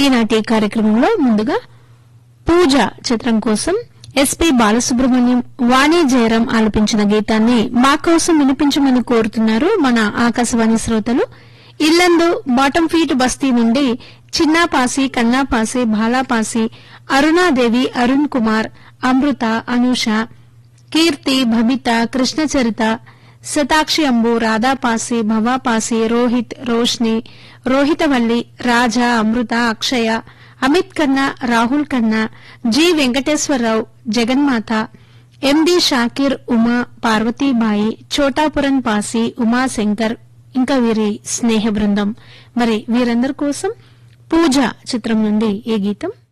ఈనాటి కార్యక్రమంలో ముందుగా పూజ చిత్రం కోసం ఎస్పి బాలసుబ్రహ్మణ్యం వాణి జయరాం ఆలపించిన గీతాన్ని మా కోసం వినిపించమని కోరుతున్నారు మన ఆకాశవాణి శ్రోతలు ఇల్లందు బాటం ఫీట్ బస్తీ నుండి చిన్నాపాసి కన్నాపాసి భాలాపాసి అరుణాదేవి అరుణ్ కుమార్ అమృత అనూష కీర్తి భబిత కృష్ణచరిత శతాక్షి అంబు రాధాపాసి భవాపాసి రోహిత్ రోష్ని రోహితవల్లి రాజా అమృత అక్షయ అమిత్ కన్నా రాహుల్ కన్నా జి వెంకటేశ్వరరావు జగన్మాత ఎండి షాకీర్ ఉమా పార్వతీబాయి చోటాపురం పాసి ఉమాశంకర్ ఇంకా వీరి స్నేహ బృందం మరి వీరందరి కోసం పూజ చిత్రం నుండి ఈ గీతం